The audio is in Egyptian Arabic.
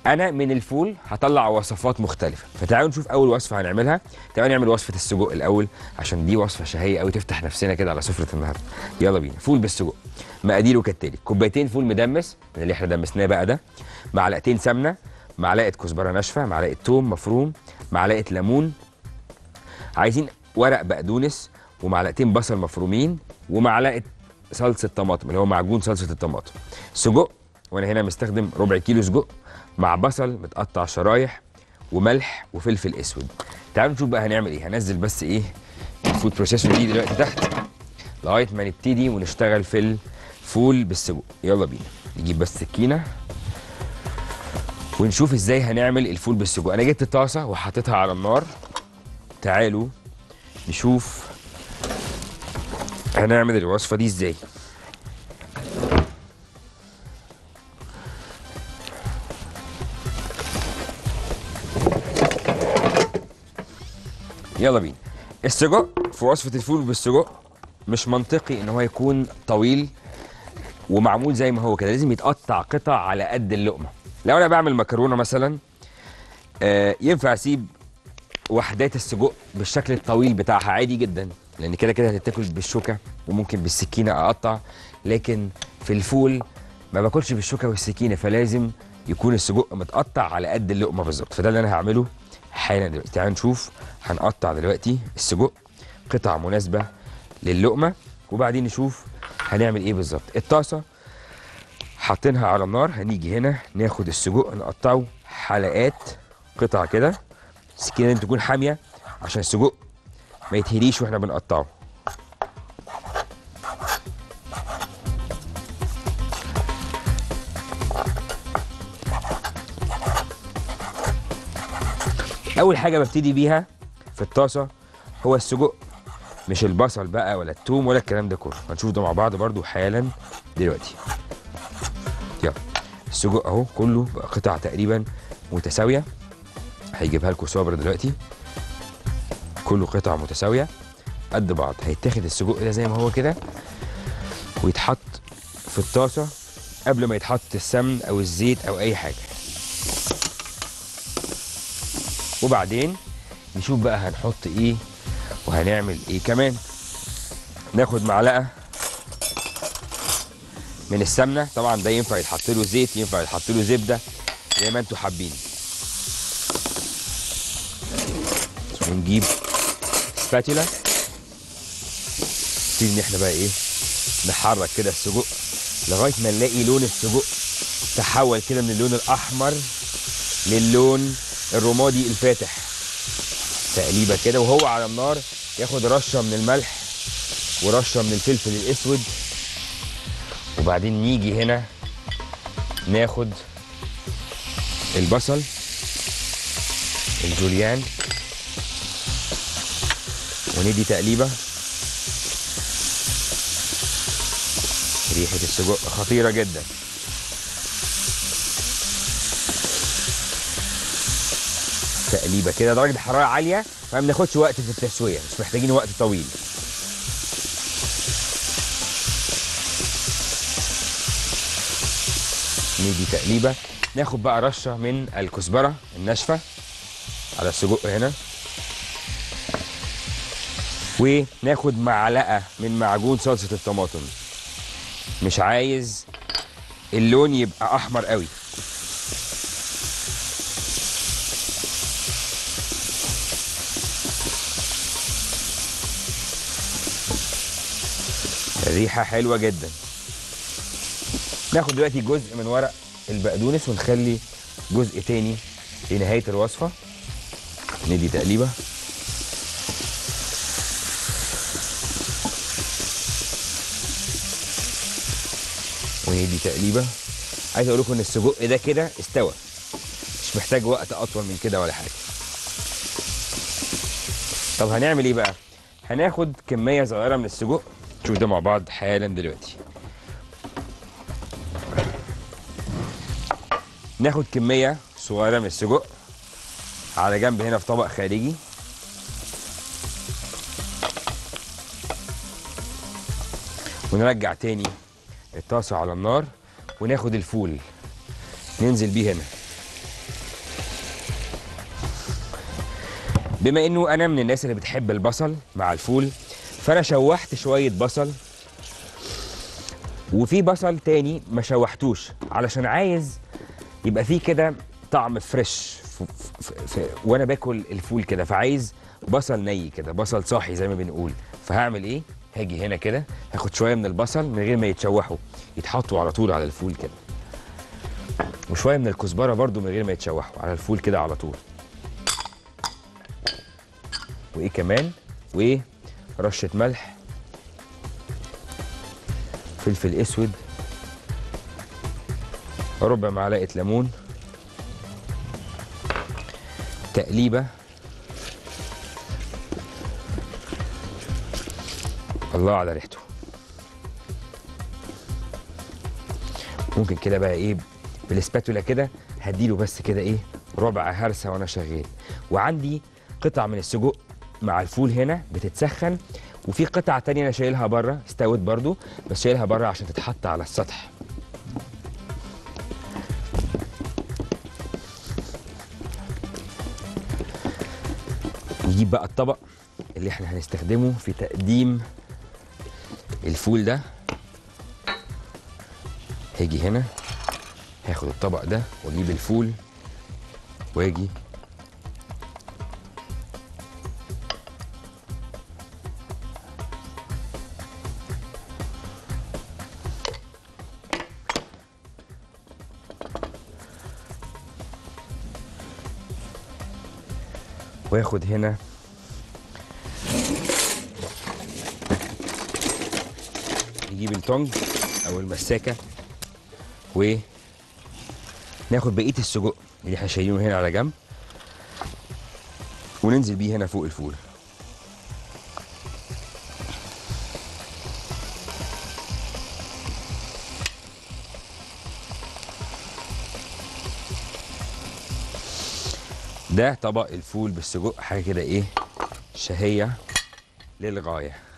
انا من الفول هطلع وصفات مختلفه فتعالوا نشوف اول وصفه هنعملها تعالوا نعمل وصفه السجق الاول عشان دي وصفه شهيه قوي تفتح نفسنا كده على سفره النهارده يلا بينا فول بالسجق مقاديره كالتالي كوبايتين فول مدمس من اللي احنا دمسناه بقى ده معلقتين سمنه معلقه كزبره ناشفه معلقه توم مفروم معلقه ليمون عايزين ورق بقدونس ومعلقتين بصل مفرومين ومعلقه صلصه طماطم اللي هو معجون صلصه الطماطم سجق وانا هنا مستخدم ربع كيلو سجق مع بصل متقطع شرايح وملح وفلفل اسود تعالوا نشوف بقى هنعمل ايه هنزل بس ايه الفود بروسيسور دي دلوقتي تحت لغايه ما نبتدي ونشتغل في الفول بالسجق يلا بينا نجيب بس سكينه ونشوف ازاي هنعمل الفول بالسجق انا جبت طاسه وحطيتها على النار تعالوا نشوف هنعمل الوصفه دي ازاي يلا بينا السجق في وصفه الفول بالسجق مش منطقي ان هو يكون طويل ومعمول زي ما هو كده لازم يتقطع قطع على قد اللقمه لو انا بعمل مكرونه مثلا آه ينفع اسيب وحدات السجق بالشكل الطويل بتاعها عادي جدا لان كده كده هتتاكل بالشوكه وممكن بالسكينه اقطع لكن في الفول ما باكلش بالشوكه والسكينه فلازم يكون السجق متقطع على قد اللقمه بالظبط فده اللي انا هعمله حالا دلوقتي تعالوا نشوف هنقطع دلوقتي السجق قطع مناسبه للقمه وبعدين نشوف هنعمل ايه بالظبط الطاسه حاطينها على النار هنيجي هنا ناخد السجق نقطعه حلقات قطع كده السكينه لازم تكون حاميه عشان السجق ما يتهريش واحنا بنقطعه اول حاجه ببتدي بيها في الطاسه هو السجق مش البصل بقى ولا التوم ولا الكلام ده كله هنشوف ده مع بعض برضو حالا دلوقتي يلا السجق اهو كله بقى قطع تقريبا متساويه هيجيبها لكم صابر دلوقتي كله قطع متساويه قد بعض هيتاخد السجق ده زي ما هو كده ويتحط في الطاسه قبل ما يتحط السمن او الزيت او اي حاجه وبعدين نشوف بقى هنحط ايه وهنعمل ايه كمان ناخد معلقه من السمنه طبعا ده ينفع يتحط له زيت ينفع يتحط له زبده زي ما انتوا حابين ونجيب سباتيلا نبتدي ان احنا بقى ايه نحرك كده السجق لغايه ما نلاقي لون السجق تحول كده من اللون الاحمر للون الرمادي الفاتح تقليبه كده وهو على النار ياخد رشه من الملح ورشه من الفلفل الاسود وبعدين نيجي هنا ناخد البصل الجوليان وندي تقليبه ريحه السجق خطيره جدا تقليبه كده درجه حراره عاليه ما بناخدش وقت في التسويه مش محتاجين وقت طويل ندي تقليبه ناخد بقى رشه من الكزبره الناشفه على السجق هنا وناخد معلقه من معجون صلصه الطماطم مش عايز اللون يبقى احمر قوي الريحه حلوه جدا ناخد دلوقتي جزء من ورق البقدونس ونخلي جزء تاني لنهايه الوصفه ندي تقليبه وندي تقليبه عايز اقول لكم ان السجق ده كده استوى مش محتاج وقت اطول من كده ولا حاجه طب هنعمل ايه بقى هناخد كميه صغيره من السجق نشوف ده مع بعض حالا دلوقتي ناخد كميه صغيره من السجق على جنب هنا في طبق خارجي ونرجع تاني الطاسه على النار وناخد الفول ننزل بيه هنا بما انه انا من الناس اللي بتحب البصل مع الفول فانا شوحت شويه بصل وفي بصل تاني ما شوحتوش علشان عايز يبقى فيه كده طعم فريش ف... ف... ف... وانا باكل الفول كده فعايز بصل ني كده بصل صاحي زي ما بنقول فهعمل ايه هاجي هنا كده هاخد شويه من البصل من غير ما يتشوحوا يتحطوا على طول على الفول كده وشويه من الكزبره برضو من غير ما يتشوحوا على الفول كده على طول وايه كمان وايه رشه ملح فلفل اسود ربع معلقه ليمون تقليبه الله على ريحته ممكن كده بقى ايه بالسباتولا كده هديله بس كده ايه ربع هرسه وانا شغال وعندي قطع من السجق مع الفول هنا بتتسخن وفي قطعه تانية انا شايلها بره استوت برضو بس شايلها بره عشان تتحط على السطح نجيب بقى الطبق اللي احنا هنستخدمه في تقديم الفول ده هاجي هنا هاخد الطبق ده واجيب الفول واجي واخد هنا نجيب التونج او المساكه و ناخد بقيه السجق اللي احنا شايلينه هنا على جنب وننزل بيه هنا فوق الفول ده طبق الفول بالسجق حاجه كده ايه شهيه للغايه